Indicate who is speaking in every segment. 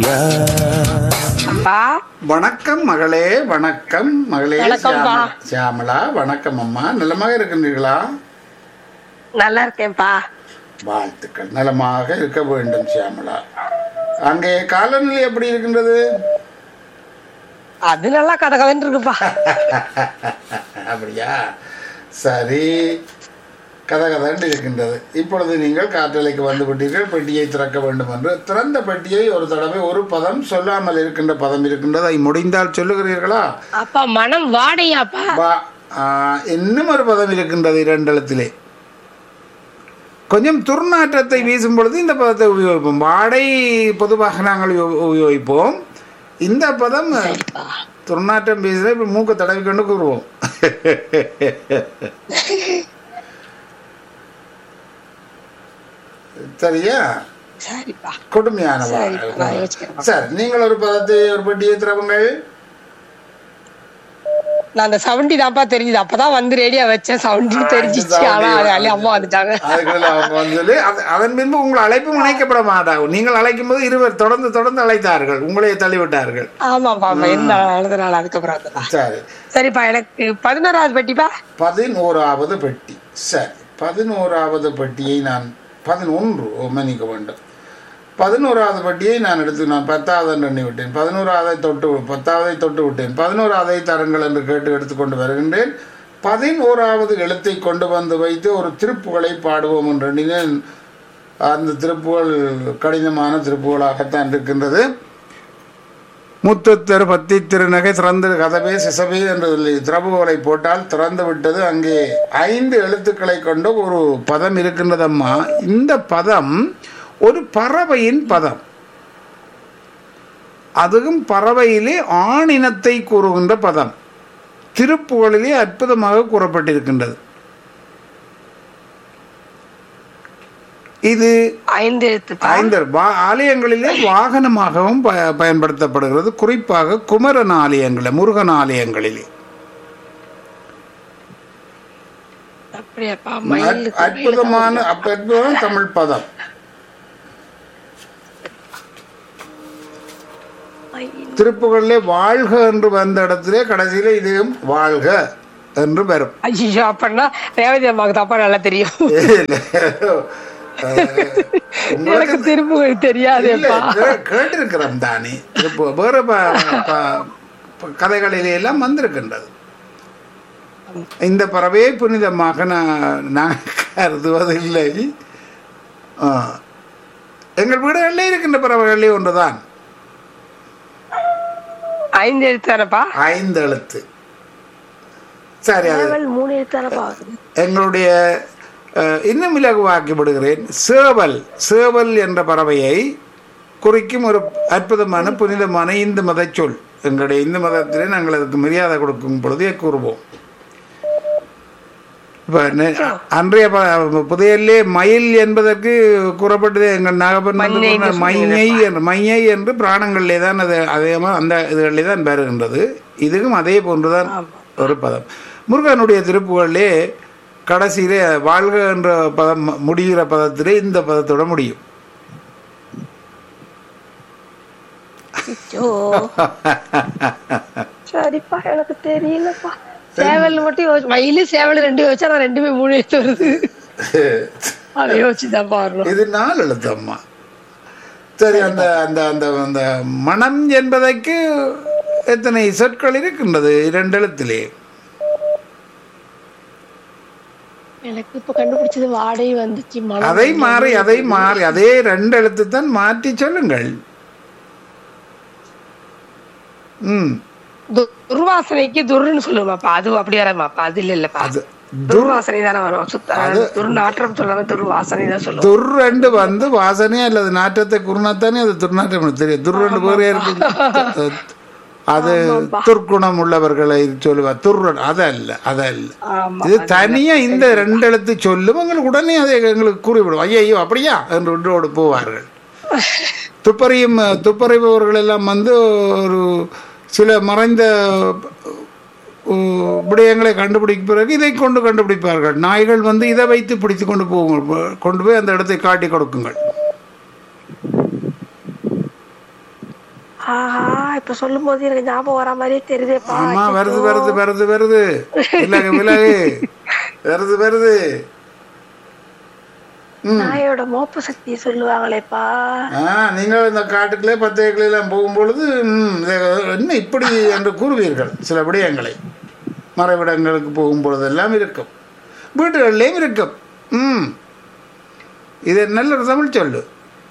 Speaker 1: நிலா
Speaker 2: அப்பா
Speaker 3: வணக்கம் மகளே வணக்கம் மகளே
Speaker 2: வணக்கம்ப்பா.
Speaker 3: சியாம- சியாமளா வணக்கம் அம்மா நலமாக இருக்கின்றீர்களா
Speaker 2: நல்லா இருக்கேன்ப்பா
Speaker 3: வாழ்த்துக்கள் நலமாக இருக்க வேண்டும் சியாமளா அங்கே காலநிலை எப்படி இருக்கின்றது
Speaker 2: அது நல்லா கதை கதைன்னு இருக்குப்பா
Speaker 3: அப்படியா சரி கதை கதண்டு இருக்கின்றது இப்பொழுது நீங்கள் காற்றலைக்கு வந்து விட்டீர்கள் பெட்டியை திறக்க வேண்டும் என்று திறந்த பெட்டியை ஒரு தடவை ஒரு பதம் சொல்லாமல் இருக்கின்ற பதம் இருக்கின்றது அதை முடிந்தால் சொல்லுகிறீர்களா
Speaker 2: அப்பா மனம் வாடையாப்பா
Speaker 3: வா- ஆ, இன்னும் ஒரு பதம் இருக்கின்றது இரண்டெழுத்திலே கொஞ்சம் துர்நாற்றத்தை வீசும் பொழுது இந்த பதத்தை உபயோகிப்போம் வாடை பொதுவாக நாங்கள் உபயோ- உபயோகிப்போம் இந்த பதம் துர்நாற்றம் வீசுற இப்ப மூக்க தடவி கொண்டு கூறுவோம் சரியா
Speaker 2: சரிப்பா
Speaker 3: கொடுமையான
Speaker 2: சரி,
Speaker 3: வா-
Speaker 2: நான் யோசிக்கிறேன்.
Speaker 3: சரி நீங்கள் ஒரு பதத்தை ஒரு பெட்டியை திறவுங்கள்
Speaker 2: நான் அந்த சவுண்டி தான்ப்பா தெரிஞ்சது அப்பதான் வந்து ரெடியா வச்சேன் சவுண்டி தெரிஞ்சிச்சு ஆனா அது அள்ளி அம்மா வந்துட்டாங்க
Speaker 3: அதுக்குள்ள அவங்க வந்து அது- அதன் பின்பு உங்கள் அழைப்பும் இணைக்கப்பட மாட்டாகும் நீங்கள் அழைக்கும் போது இருவர் தொடர்ந்து தொடர்ந்து அழைத்தார்கள் உங்களை தள்ளிவிட்டார்கள்
Speaker 2: ஆமாப்பா ஆமா என்ன அழுத நாள் அதுக்கப்புறம் வந்துதான்
Speaker 3: சரி
Speaker 2: சரிப்பா எனக்கு பதினோராவது பெட்டிப்பா
Speaker 3: பதினோராவது பெட்டி சரி பதினோராவது பெட்டியை நான் பதினொன்று மன்னிக்க வேண்டும் பதினோராவது பெட்டியை நான் எடுத்து நான் பத்தாவது என்று எண்ணி விட்டேன் பதினோராவதை தொட்டு பத்தாவதை தொட்டு விட்டேன் பதினோராவதை தருங்கள் என்று கேட்டு எடுத்துக்கொண்டு வருகின்றேன் பதினோராவது எழுத்தை கொண்டு வந்து வைத்து ஒரு திருப்புகளை பாடுவோம் என்று எண்ணினேன் அந்த திருப்புகள் கடினமான திருப்புகளாகத்தான் இருக்கின்றது முத்துத்தரு பத்தி திருநகை திறந்து கதவே சிசவே என்று சொல்லி திறவுகோலை போட்டால் திறந்து விட்டது அங்கே ஐந்து எழுத்துக்களை கொண்ட ஒரு பதம் இருக்கின்றதம்மா இந்த பதம் ஒரு பறவையின் பதம் அதுவும் பறவையிலே ஆணினத்தை கூறுகின்ற பதம் திருப்புகளிலே அற்புதமாக கூறப்பட்டிருக்கின்றது இது
Speaker 2: ஐந்து எழுத்துப்பா
Speaker 3: ஐந்து வா- ஆலயங்களிலே வாகனமாகவும் ப- பயன்படுத்தப்படுகிறது குறிப்பாக குமரன் ஆலயங்களில் முருகன் ஆலயங்களிலே
Speaker 2: அப்படியாப்பா
Speaker 3: அற்-
Speaker 2: மயிலுக்கு
Speaker 3: அற்புதமான அப்ப அற்புதமான தமிழ் பதம்
Speaker 2: மயில்.
Speaker 3: திருப்புகளிலே வாழ்க என்று வந்த இடத்திலே கடைசியிலே இதுவும் வாழ்க என்று வரும்
Speaker 2: ஐயோ அப்படின்னா ரேவதி அம்மாவுக்கு தப்பா நல்லா தெரியும்
Speaker 3: இல்லை. அஹ், உங்களுக்கு
Speaker 2: எனக்கு திரும்ப தெரியாதேப்பா
Speaker 3: இல்லை, கேட்டிருக்கிறோம் தானே திருப்பு வேற ப- ப- ப- கதைகளிலே எல்லாம் வந்திருக்கின்றது இந்த பறவையை புனிதமாக நான் நான் கருதுவதில்லை ஆ. எங்கள் வீடுகளிலே இருக்கின்ற பறவைகளே ஒன்றுதான்
Speaker 2: ஐந்து எழுத்தானப்பா
Speaker 3: ஐந்து எழுத்து சரி அது
Speaker 2: மூணு எழுத்தானப்பா
Speaker 3: எங்களுடைய அஹ், இன்னும் இலகுவாக்கி விடுகிறேன் சேவல் சேவல் என்ற பறவையை குறிக்கும் ஒரு அற்புதமான புனிதமான இந்து மத சொல் எங்களுடைய இந்து மதத்திலே நாங்கள் அதுக்கு மரியாதை கொடுக்கும் பொழுதே கூறுவோம் இப்போ அன்றைய ப- புதையல்லே மயில் என்பதற்கு கூறப்பட்டது எங்கள் நாகப்பன் வந்து
Speaker 2: மஞ்சை
Speaker 3: கூறினார்,
Speaker 2: என்று
Speaker 3: மையை என்று மையை என்று பிராணங்களிலே தான் அது அதே மாதிரி அந்த இதுகளிலே தான் வருகின்றது இதுவும் அதே போன்றுதான் ஒரு பதம் முருகனுடைய திருப்புகளிலே கடைசியிலே வாழ்க என்ற பதம் முடிகிற பதத்திலே இந்த பதத்தோட முடியும்
Speaker 2: ஐயோ. சரிப்பா எனக்கு தெரியலப்பா சேவல் மட்டும் யோசி மயிலு சேவல் ரெண்டு யோசிச்சா நான் ரெண்டுமே மூணு எழுத்து வருது அதை யோசிச்சுதான் வரணும்
Speaker 3: இது நாலு எழுத்து அம்மா சரி அந்த அந்த அந்த அந்த மனம் என்பதற்கு எத்தனை சொற்கள் இருக்கின்றது இரண்டு எழுத்திலே
Speaker 2: எனக்கு இப்ப கண்டுபிடிச்சது வாடகை வந்துச்சு மனம்
Speaker 3: அதை மாறி அதை மாறி அதே ரெண்டு எழுத்து தான் மாற்றி சொல்லுங்கள் ம்
Speaker 2: து- துர்வாசனைக்கு துர்ன்னு சொல்லுவாப்பா அது அப்படி வராமாப்பா அது இல்ல இல்லப்பா
Speaker 3: அது
Speaker 2: துர்வாசனை தானே வரும் சுத்த துர்நாற்றம் சொல்லாம துர்வாசனை தான் சொல்லுவோம்
Speaker 3: துர்ரெண்டு வந்து வாசனை அல்லது நாற்றத்தை குருணாத்தானே அது துர்நாற்றம் தெரியும் துர்ரெண்டு பேரே இருக்கு அது துர்க்குணம் உள்ளவர்களை சொல்லுவார் துர்ரன் அதல்ல அதல்ல
Speaker 2: ஆமா
Speaker 3: இது தனியா இந்த ரெண்டு எழுத்து சொல்லும் எங்களுக்கு உடனே அதை எங்களுக்கு கூறிவிடும் ஐயோ அப்படியா என்று விட்டோடு போவார்கள் துப்பறியும் துப்பறிபவர்கள் எல்லாம் வந்து ஒரு சில மறைந்த உ- விடயங்களை கண்டுபிடிக்க பிறகு இதை கொண்டு கண்டுபிடிப்பார்கள் நாய்கள் வந்து இதை வைத்து பிடித்து கொண்டு போகுங்கள் கொண்டு போய் அந்த இடத்தை காட்டி கொடுக்குங்கள்
Speaker 2: ஆஹா இப்ப சொல்லும் போது எனக்கு ஞாபகம் வர மாதிரியே தெரியுதேப்பா
Speaker 3: ஆமா வருது வருது வருது வருது விலகு விலகு வருது வருது ம்
Speaker 2: நாயோட மோப்ப சக்தியை சொல்லுவாங்களேப்பா
Speaker 3: ஆ நீங்கள் இந்த காட்டுக்குள்ளே பத்து ஏக்கரெல்லாம் போகும்பொழுது ம், இது என்ன இப்படி என்று கூறுவீர்கள் சில விடயங்களை மறைவிடங்களுக்கு போகும் பொழுதெல்லாம் இருக்கும் வீடுகள்லேயும் இருக்கும் ம் இது நல்ல ஒரு தமிழ் சொல்லு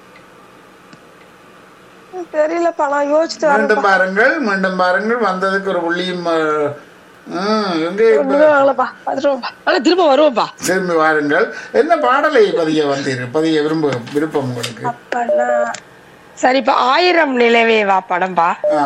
Speaker 2: தெரியலப்பா நான் யோசிச்சுட்டு வரேன்
Speaker 3: மீண்டும் பாருங்கள் மீண்டும் பாருங்கள் வந்ததுக்கு ஒரு புள்ளியும் ஆ, ம், எங்கே
Speaker 2: ஒண்ணுமே வாங்கலப்பா பார்த்துட்டு ஆனா திரும்ப வருவோம்ப்பா
Speaker 3: திரும்பி வாருங்கள் என்ன பாடலை பதிய வந்தீர்கள் பதிய விரும்ப விருப்பம் உங்களுக்கு
Speaker 2: அப்பனா சரிப்பா ஆயிரம் நிலவே வா படம்பா
Speaker 3: ஆ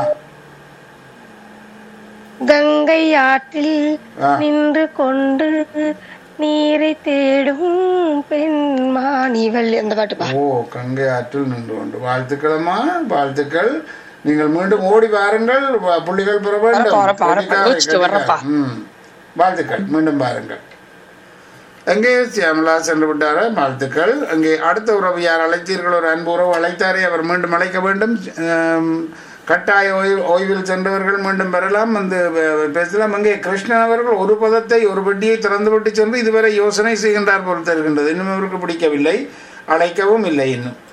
Speaker 2: கங்கை ஆற்றில்
Speaker 3: ஆ.
Speaker 2: நின்று கொண்டு நீரை தேடும் பெண்மானிவள் அந்த பாட்டுப்பா
Speaker 3: ஓ கங்கை ஆற்றில் நின்று கொண்டு வாழ்த்துக்களம்மா வாழ்த்துக்கள் நீங்கள் மீண்டும் ஓடி வாருங்கள் வ- புள்ளிகள் பெற வேண்டும்
Speaker 2: வரப்பா, வரப்பா, வரப்பா.
Speaker 3: கெட்டிக்காரை,
Speaker 2: யோசிச்சுட்டு வர்றப்பா.
Speaker 3: கெட்டிக்காரை. ம். வாழ்த்துக்கள் மீண்டும் பாருங்கள் எங்கே சியாமலா சென்று விட்டாரா வாழ்த்துக்கள் அங்கே அடுத்த உறவு யார் அழைத்தீர்கள் ஒரு அன்பு உறவு அழைத்தாரே அவர் மீண்டும் அழைக்க வேண்டும் ஆம், கட்டாய ஓய்வு ஓய்வில் சென்றவர்கள் மீண்டும் பெறலாம் வந்து பே- பேசலாம் அங்கே கிருஷ்ணன் அவர்கள் ஒரு பதத்தை ஒரு பெட்டியை திறந்துவிட்டு சென்று இதுவரை யோசனை செய்கின்றார் போல் தெரிகின்றது இன்னும் அவருக்கு பிடிக்கவில்லை அழைக்கவும் இல்லை இன்னும்